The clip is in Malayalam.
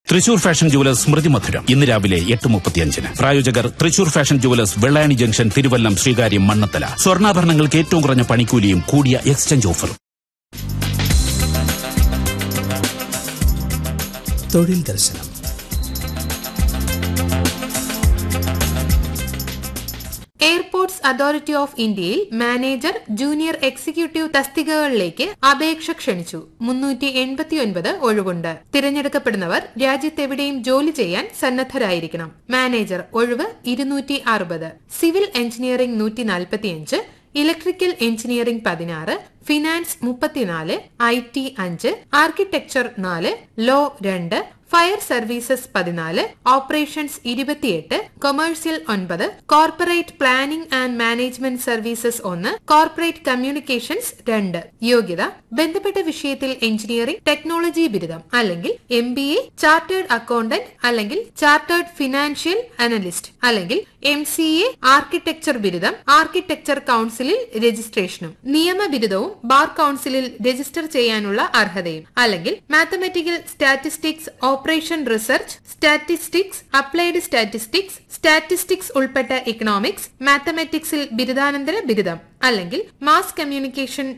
തൃശൂർ ഫാഷൻ ജുവലേഴ്സ് സ്മൃതി മധുരം ഇന്ന് രാവിലെ എട്ട് മുപ്പത്തിയഞ്ചിന് പ്രായോജകർ Thrissur fashion jewellers Vellayani junction Thiruvallam Sreekaryam Mannanthala സ്വർണ്ണാഭരണങ്ങൾക്ക് ഏറ്റവും കുറഞ്ഞ പണിക്കൂലിയും കൂടിയ എക്സ്ചേഞ്ച് ഓഫറും തൊഴിൽ ദർശനം എയർപോർട്സ് അതോറിറ്റി ഓഫ് ഇന്ത്യയിൽ മാനേജർ ജൂനിയർ എക്സിക്യൂട്ടീവ് തസ്തികകളിലേക്ക് അപേക്ഷ ക്ഷണിച്ചു മുന്നൂറ്റി എൺപത്തിയൊൻപത് ഒഴിവുണ്ട് തിരഞ്ഞെടുക്കപ്പെടുന്നവർ രാജ്യത്തെവിടെയും ജോലി ചെയ്യാൻ സന്നദ്ധരായിരിക്കണം മാനേജർ ഒഴിവ് ഇരുന്നൂറ്റി അറുപത് സിവിൽ എഞ്ചിനീയറിംഗ് നൂറ്റി നാൽപ്പത്തിയഞ്ച് ഇലക്ട്രിക്കൽ എഞ്ചിനീയറിംഗ് പതിനാറ് ഫിനാൻസ് മുപ്പത്തിനാല് ഐ ടി അഞ്ച് ആർക്കിടെക്ചർ നാല് ലോ രണ്ട് ഫയർ സർവീസസ് പതിനാല് ഓപ്പറേഷൻസ് ഇരുപത്തിയെട്ട് കൊമേഴ്സ്യൽ ഒൻപത് corporate planning and management services ഒന്ന് കോർപ്പറേറ്റ് കമ്മ്യൂണിക്കേഷൻസ് രണ്ട് യോഗ്യത ബന്ധപ്പെട്ട വിഷയത്തിൽ എഞ്ചിനീയറിംഗ് ടെക്നോളജി ബിരുദം അല്ലെങ്കിൽ M B A chartered accountant അല്ലെങ്കിൽ ചാർട്ടേഡ് ഫിനാൻഷ്യൽ അനലിസ്റ്റ് അല്ലെങ്കിൽ എം സി എ ആർക്കിടെക്ചർ ബിരുദം ആർക്കിടെക്ചർ കൌൺസിലിൽ രജിസ്ട്രേഷനും നിയമ ബിരുദവും ബാർ കൌൺസിലിൽ രജിസ്റ്റർ ചെയ്യാനുള്ള അർഹതയും അല്ലെങ്കിൽ mathematical statistics operation research statistics applied statistics statistics ഉൾപ്പെട്ട ഇക്കണോമിക്സ് മാത്തമാറ്റിക്സിൽ ബിരുദാനന്തര ബിരുദം അല്ലെങ്കിൽ മാസ് കമ്മ്യൂണിക്കേഷൻ